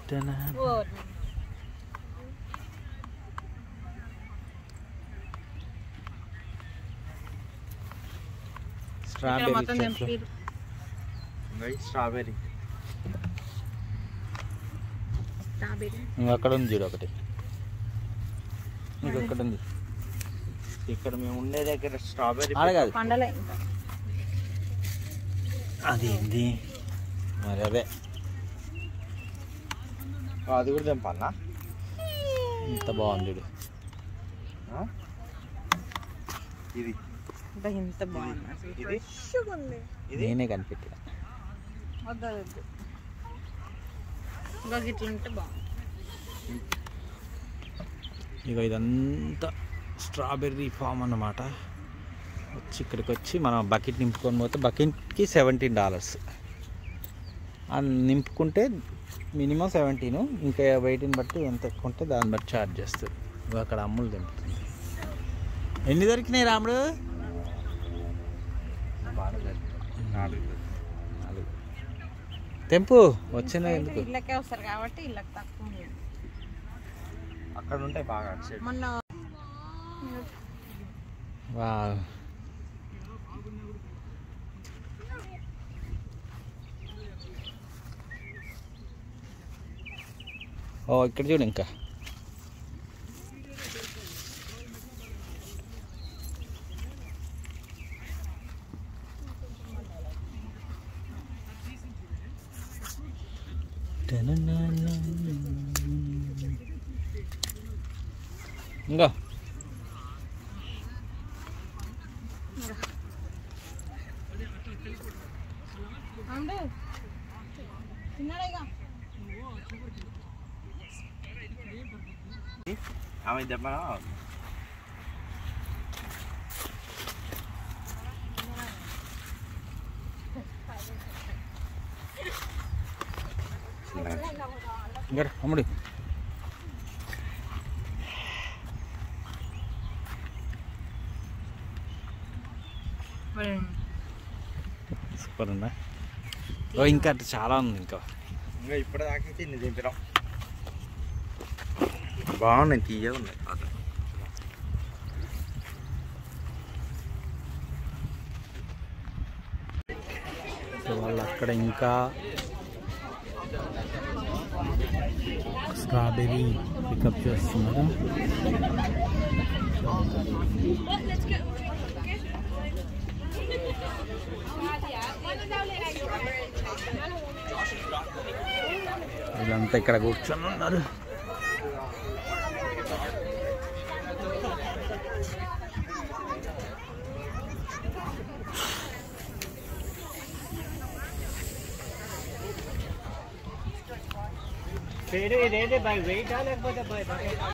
Strawberry మొత్తం చెట్లు తెంపిర్రు. Strawberry strawberry ఇంకా అక్కడ ఉంది చూడు ఒకటి ఇంకొకటి ఉంది ఇక్కడ మేము ఉండే దగ్గర స్ట్రాబెర్రీ ఆడ కాదు పండలే ఇంకా అది ఏంది మరి అదే అది కూడా తెంపాలనా ఇంత బాగుంది చూడు ఆ? ఇది అబ్బా, ఎంత బాగుంది అసలు ఇది? ఫ్రెష్గా ఉంది ఇది నేనే కనిపెట్టిన వద్దు వద్దు ఇంకా ఇట్లా ఉంటే బాగుంది ఇక ఇదంతా స్ట్రాబెర్రీ ఫామ్ అన్నమాట వచ్చి ఇక్కడికి వచ్చి మనం బకెట్ నింపుకొని పోతే బకెట్కి సెవెంటీన్ డాలర్స్ నింపుకుంటే మినిమం సెవెంటీన్ ఇంకా వెయిట్ని బట్టి ఎంత ఎక్కువ ఉంటే దాన్ని బట్టి ఛార్జ్ చేస్తారు ఇగో అక్కడ అమ్ములు తెంపుతుంది ఎన్ని దొరికినాయి రాముడు నాలుగు నాలుగు తెంపు వచ్చిందా ఎందుకు ఇళ్ళకే వస్తారు కాబట్టి ఇళ్ళకి తక్కువ ఉంది. అక్కడ ఉంటాయి బాగా అటు సైడ్ మొన్న వా ఓ ఇక్కడ చూడు ఇంకా ఇంకా అవును తిన్నాడా ఇక ఆమె దెబ్బనా ఇంకా అమ్ముడు సూపర్ ఉందా ఓ ఇంకా అటు చాలా ఉంది ఇంకా ఇంకా ఇప్పటిదాకా తిని దింపినాం బాగున్నాయి తీయగా ఉన్నాయి సో వాళ్ళు అక్కడ ఇంకా స్ట్రాబెర్రీ పికప్ చేస్తున్నారు వీళ్ళంతా ఇక్కడ కూర్చొని ఉన్నారు ఇదేదే బై వెయిట్ లేకపోతే బై